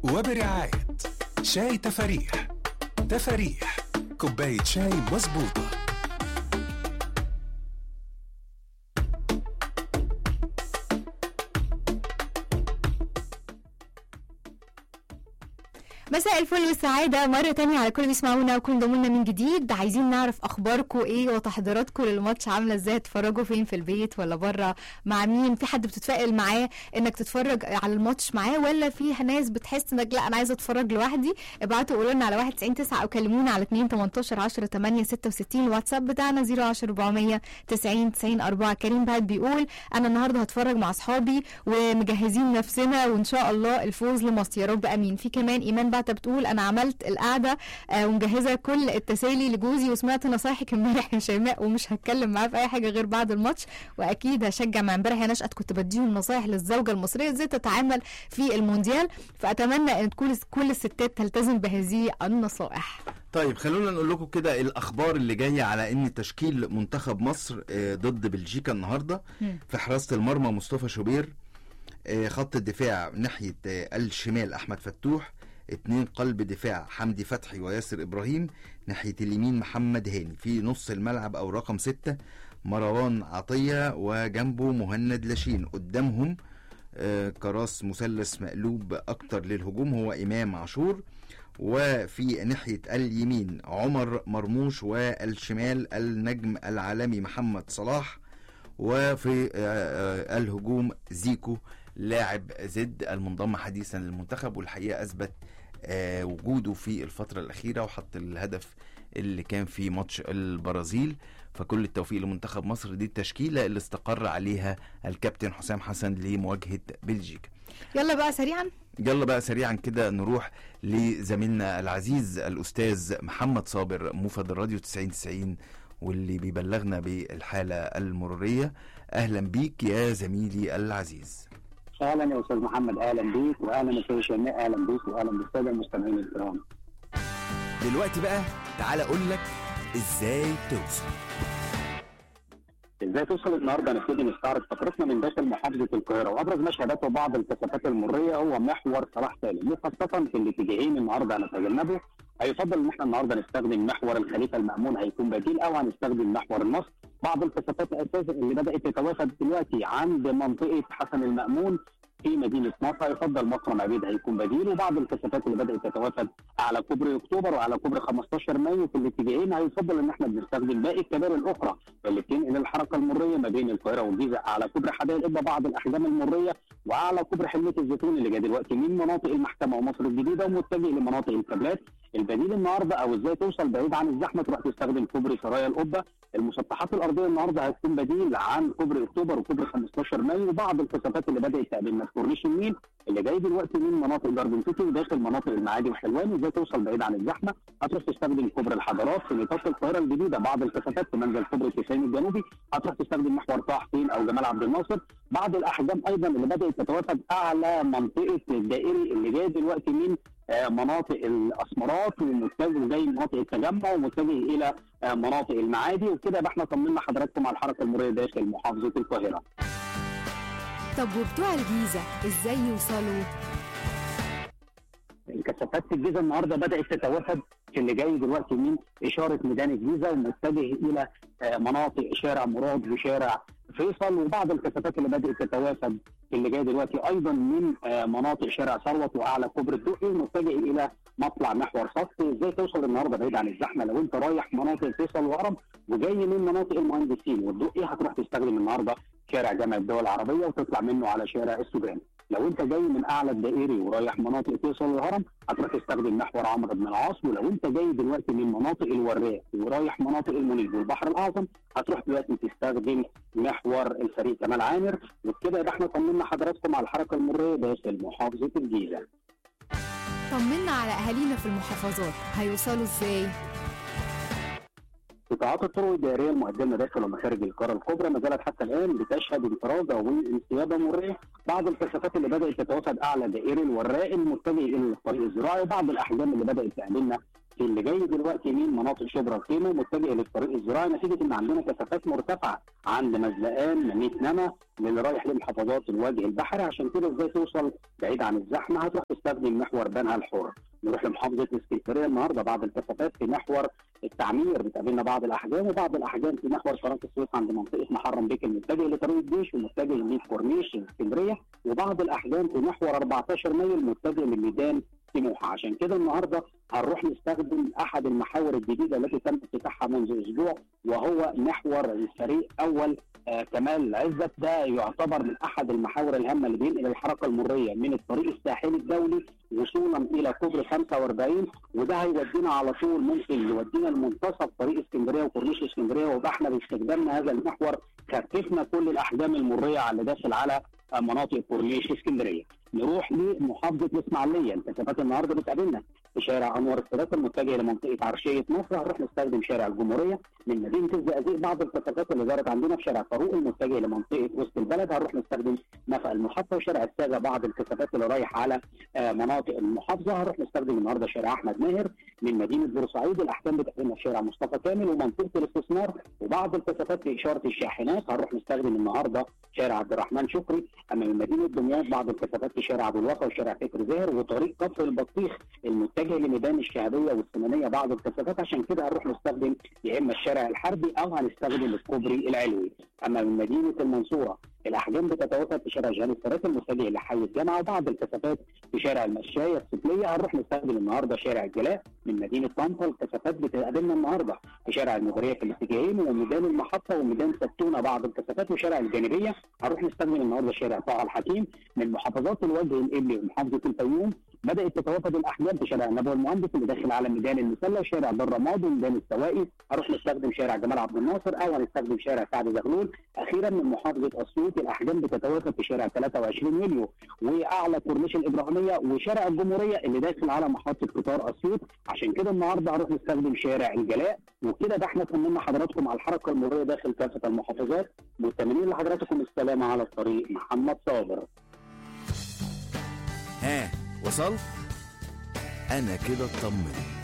وبرعاية شاي تفاريح تفاريح كوباية شاي مظبوطة مساء الفل والسعادة مرة تانية على كل اللي بيسمعونا وكل ضمولنا من جديد عايزين نعرف أخباركم إيه وتحضيراتكم للماتش عاملة إزاي تتفرجوا فين في البيت ولا بره مع مين في حد بتتفائل معاه إنك تتفرج على الماتش معاه ولا في ناس بتحس إنك لا أنا عايزة أتفرج لوحدي ابعتوا قولوا لنا على 199 أو كلمونا على 2 18 10 8 66 الواتساب بتاعنا 010 400 90 90 4 كريم بعد بيقول أنا النهاردة هتفرج مع أصحابي ومجهزين نفسنا وإن شاء الله الفوز لمصر يا رب أمين في كمان إيمان بعد بتقول انا عملت القعده آه ومجهزه كل التسالي لجوزي وسمعت نصايحك امبارح يا شيماء ومش هتكلم معاه في اي حاجه غير بعد الماتش واكيد هشجع مع امبارح يا نشأت كنت بديهم نصايح للزوجه المصريه ازاي تتعامل في المونديال فاتمنى ان تكون كل الستات تلتزم بهذه النصائح طيب خلونا نقول لكم كده الاخبار اللي جايه على ان تشكيل منتخب مصر آه، ضد بلجيكا النهارده مم. في حراسه المرمى مصطفى شوبير آه، خط الدفاع ناحيه آه، الشمال احمد فتوح اتنين قلب دفاع حمدي فتحي وياسر ابراهيم ناحيه اليمين محمد هاني في نص الملعب او رقم ستة مروان عطيه وجنبه مهند لاشين قدامهم آه، كراس مثلث مقلوب اكتر للهجوم هو امام عاشور وفي ناحية اليمين عمر مرموش والشمال النجم العالمي محمد صلاح وفي آه، آه، الهجوم زيكو لاعب زد المنضم حديثا للمنتخب والحقيقة أثبت آه، وجوده في الفترة الأخيرة وحط الهدف اللي كان في ماتش البرازيل فكل التوفيق لمنتخب مصر دي التشكيلة اللي استقر عليها الكابتن حسام حسن لمواجهة بلجيكا يلا بقى سريعا يلا بقى سريعا كده نروح لزميلنا العزيز الاستاذ محمد صابر موفد الراديو 9090 واللي بيبلغنا بالحاله المروريه اهلا بيك يا زميلي العزيز اهلا يا استاذ محمد اهلا بيك واهلا استاذ شيماء اهلا بيك واهلا بالساده المستمعين الكرام دلوقتي بقى تعال اقول لك ازاي توصل ازاي توصل النهارده نبتدي نستعرض فقرتنا من داخل محافظه القاهره وابرز ما شهدته بعض الكثافات المريه هو محور صلاح سالم وخاصه في الاتجاهين النهارده هنتجنبه هيفضل ان احنا النهارده نستخدم محور الخليفه المامون هيكون بديل او هنستخدم محور النصر بعض الكثافات اساسا اللي بدات تتوافد دلوقتي عند منطقه حسن المامون في مدينه مصر يفضل مصر عبيد هيكون بديل وبعض الكثافات اللي بدات تتوافد على كوبري اكتوبر وعلى كوبري 15 مايو في الاتجاهين هيفضل ان احنا بنستخدم باقي الكباري الاخرى اللي بتنقل الحركه المريه ما بين القاهره والجيزه على كوبري حدائق القبه بعض الاحجام المريه وعلى كوبري حلميه الزيتون اللي جاي دلوقتي من مناطق المحكمه ومصر الجديده ومتجه لمناطق الكابلات البديل النهارده او ازاي توصل بعيد عن الزحمه تروح تستخدم كوبري سرايا القبه المسطحات الارضيه النهارده هتكون بديل عن كوبري اكتوبر وكوبري 15 مايو وبعض الكثافات اللي بدات تقابلنا في كورنيش النيل اللي جاي دلوقتي من مناطق جاردن سيتي وداخل مناطق المعادي وحلوان وازاي توصل بعيد عن الزحمه هتروح تستخدم كوبري الحضارات في نطاق القاهره الجديده بعض الكثافات في منزل كوبري التسعين الجنوبي هتروح تستخدم محور طه حسين او جمال عبد الناصر بعض الاحجام ايضا اللي بدات تتوافد اعلى منطقه الدائري اللي جاي دلوقتي من آه، مناطق الاسمرات ومتجه جاي مناطق التجمع ومتجه الى آه، مناطق المعادي وكده يبقى احنا طمنا حضراتكم على الحركه المروريه داخل محافظه القاهره. طب وبتوع الجيزه ازاي يوصلوا الكثافات في الجيزه النهارده بدات تتوافد في اللي جاي دلوقتي من اشاره ميدان الجيزه ومتجه الى آه، مناطق شارع مراد وشارع فيصل وبعض الكثافات اللي بدات تتوافد في اللي جاي دلوقتي ايضا من آه، مناطق شارع ثروت واعلى كوبري الدقي ومتجه الى مطلع محور صفي ازاي توصل النهارده بعيد عن الزحمه لو انت رايح مناطق فيصل وهرم وجاي من مناطق المهندسين والدقي هتروح تستخدم النهارده شارع جامع الدول العربيه وتطلع منه على شارع السودان لو انت جاي من اعلى الدائري ورايح مناطق فيصل والهرم هتروح تستخدم محور عمرو بن العاص ولو انت جاي دلوقتي من مناطق الوراق ورايح مناطق المنيب والبحر الاعظم هتروح دلوقتي تستخدم محور الفريق كمال عامر وبكده يبقى احنا طمنا حضراتكم على الحركه المروريه داخل محافظه الجيزه. طمنا على اهالينا في المحافظات هيوصلوا ازاي قطاعات الطرق الدائريه المقدمه داخل ومخارج القاره الكبرى ما زالت حتى الان بتشهد انفراده وانسيابه مريه بعض الكثافات اللي بدات تتوافد اعلى دائري الوراق المتجه الى الطريق الزراعي وبعض الاحجام اللي بدات تقابلنا في اللي جاي دلوقتي من مناطق شبرا الخيمه متجه للطريق الزراعي نتيجه ان عندنا كثافات مرتفعه عند مزلقان ميت نما للي رايح لمحافظات الوجه البحري عشان كده ازاي توصل بعيد عن الزحمه هتروح تستخدم محور بنها الحر نروح لمحافظه اسكندريه النهارده بعض الكثافات في محور التعمير بتقابلنا بعض الاحجام وبعض الاحجام في محور قناه السويس عند منطقه محرم بيك المتجه لطريق الجيش ومتجه لميت كورنيش اسكندريه وبعض الاحجام في محور 14 مايو المتجه لميدان سموحه عشان كده النهارده هنروح نستخدم احد المحاور الجديده التي تم افتتاحها منذ اسبوع وهو محور الفريق اول آه كمال عزت ده يعتبر من احد المحاور الهامه اللي بينقل الحركه المريه من الطريق الساحلي الدولي وصولا الى كوبري 45 وده هيودينا على طول ممكن يودينا لمنتصف طريق اسكندريه وكورنيش اسكندريه ويبقى احنا باستخدامنا هذا المحور خففنا كل الاحجام المريه على اللي داخل على آه، مناطق كورنيش اسكندريه. نروح لمحافظه الاسماعيليه الكثافات النهارده بتقابلنا في شارع انور السادات المتجه لمنطقه عرشيه مصر هنروح نستخدم شارع الجمهوريه من مدينه الزقازيق بعض الكثافات اللي دارت عندنا في شارع فاروق المتجه لمنطقه وسط البلد هنروح نستخدم نفق المحطه وشارع الساده بعض الكثافات اللي رايح على آه، مناطق المحافظه هنروح نستخدم النهارده شارع احمد ماهر من مدينه بورسعيد الاحكام بتقابلنا في شارع مصطفى كامل ومنطقه الاستثمار وبعض الكثافات في اشاره الشاحنات هنروح نستخدم النهارده شارع عبد الرحمن شكري اما من مدينه دمياط بعض الكثافات في شارع ابو الوفا وشارع فكر زاهر وطريق كفر البطيخ المتجه لميدان الشهاديه والسمنيه بعض الكثافات عشان كده هنروح نستخدم يا اما الشارع الحربي او هنستخدم الكوبري العلوي اما من مدينه المنصوره الاحجام بتتوافد في شارع جهال الثلاثه المتجه لحي الجامعه وبعض الكثافات في شارع المشايه السفليه هنروح نستخدم النهارده شارع الجلاء من مدينه طنطا الكثافات بتقابلنا النهارده في شارع المديريه في الاتجاهين وميدان المحطه وميدان ستونه بعض الكثافات وشارع الجانبيه هنروح نستخدم النهارده شارع طه الحكيم من محافظات الوجه القبلي ومحافظه الفيوم بدات تتوافد الاحجام في شارع النبوي المهندس اللي داخل على ميدان المسله وشارع بر رماد وميدان السواقي هنروح نستخدم شارع جمال عبد الناصر او هنستخدم شارع سعد زغلول اخيرا من محافظه اسيوط الاحجام بتتوافد في شارع 23 يوليو واعلى كورنيش الابراهيميه وشارع الجمهوريه اللي داخل على محطه قطار اسيوط عشان كده النهارده هنروح نستخدم شارع الجلاء وكده ده احنا طمنا حضراتكم على الحركه المروريه داخل كافه المحافظات متمنين لحضراتكم السلامه على الطريق محمد صابر ها وصلت انا كده اطمنت